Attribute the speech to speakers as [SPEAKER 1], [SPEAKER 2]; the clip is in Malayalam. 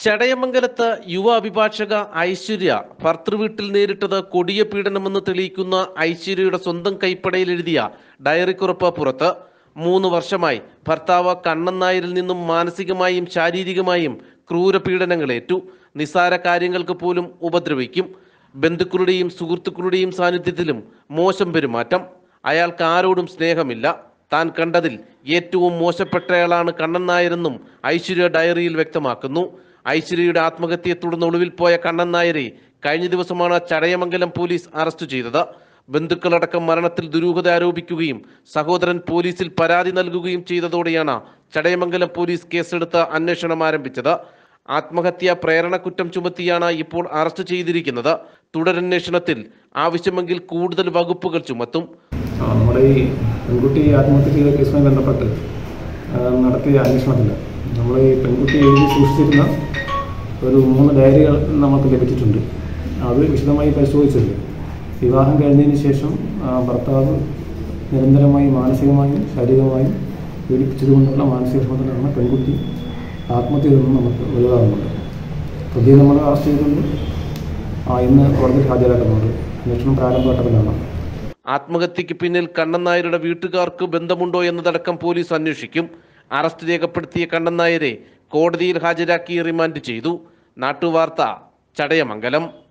[SPEAKER 1] ചടയമംഗലത്ത് യുവ അഭിഭാഷക ഐശ്വര്യ ഭർത്തൃവീട്ടിൽ നേരിട്ടത് കൊടിയ പീഡനമെന്ന് തെളിയിക്കുന്ന ഐശ്വര്യയുടെ സ്വന്തം കൈപ്പടയിൽ എഴുതിയ ഡയറിക്കുറിപ്പ് പുറത്ത് മൂന്ന് വർഷമായി ഭർത്താവ് കണ്ണൻ നായരിൽ നിന്നും മാനസികമായും ശാരീരികമായും ക്രൂരപീഡനങ്ങളേറ്റു നിസ്സാര കാര്യങ്ങൾക്ക് പോലും ഉപദ്രവിക്കും ബന്ധുക്കളുടെയും സുഹൃത്തുക്കളുടെയും സാന്നിധ്യത്തിലും മോശം പെരുമാറ്റം അയാൾക്ക് ആരോടും സ്നേഹമില്ല താൻ കണ്ടതിൽ ഏറ്റവും മോശപ്പെട്ടയാളാണ് കണ്ണൻ നായരെന്നും ഐശ്വര്യ ഡയറിയിൽ വ്യക്തമാക്കുന്നു ഐശ്വര്യയുടെ ആത്മഹത്യയെ തുടർന്ന് ഒളിവിൽ പോയ കണ്ണൻ നായരെ കഴിഞ്ഞ ദിവസമാണ് ചടയമംഗലം പോലീസ് അറസ്റ്റ് ചെയ്തത് ബന്ധുക്കളടക്കം മരണത്തിൽ ദുരൂഹത ആരോപിക്കുകയും സഹോദരൻ പോലീസിൽ പരാതി നൽകുകയും ചെയ്തതോടെയാണ് ചടയമംഗലം പോലീസ് കേസെടുത്ത് അന്വേഷണം ആരംഭിച്ചത് ആത്മഹത്യാ പ്രേരണ കുറ്റം ചുമത്തിയാണ് ഇപ്പോൾ അറസ്റ്റ് ചെയ്തിരിക്കുന്നത് തുടരന്വേഷണത്തിൽ ആവശ്യമെങ്കിൽ കൂടുതൽ വകുപ്പുകൾ ചുമത്തും
[SPEAKER 2] ആ, നമ്മുടെ ഈ പെൺകുട്ടി ആത്മഹത്യ ചെയ്ത കേസുമായി ബന്ധപ്പെട്ട് ആ, നടത്തിയ അന്വേഷണത്തിൽ നമ്മൾ ഈ പെൺകുട്ടി എഴുതി സൂക്ഷിച്ചിരുന്ന ഒരു മൂന്ന് ഡയറികൾ നമുക്ക് ലഭിച്ചിട്ടുണ്ട് അത് വിശദമായി പരിശോധിച്ചത് വിവാഹം കഴിഞ്ഞതിന് ശേഷം ആ, ഭർത്താവ് നിരന്തരമായി മാനസികമായും ശാരീരികമായും പീഡിപ്പിച്ചതുകൊണ്ടുള്ള മാനസിക വിഷമത്തിലാണ് പെൺകുട്ടി ആത്മഹത്യ ചെയ്തതെന്ന് നമുക്ക് വെളിവാകുന്നുണ്ട് പ്രതിയെ നമ്മൾ അറസ്റ്റ് ചെയ്തുകൊണ്ട് ആ, ഇന്ന് കോടതിയിൽ ഹാജരാക്കുന്നുണ്ട് അന്വേഷണം പ്രാരംഭഘട്ടത്തിലാണ്
[SPEAKER 1] ആത്മഹത്യക്ക് പിന്നിൽ കണ്ണൻ നായരുടെ വീട്ടുകാർക്ക് ബന്ധമുണ്ടോ എന്നതടക്കം പോലീസ് അന്വേഷിക്കും അറസ്റ്റ് രേഖപ്പെടുത്തിയ കണ്ണൻ നായരെ കോടതിയിൽ ഹാജരാക്കി റിമാൻഡ് ചെയ്തു നാട്ടുവാർത്ത ചടയമംഗലം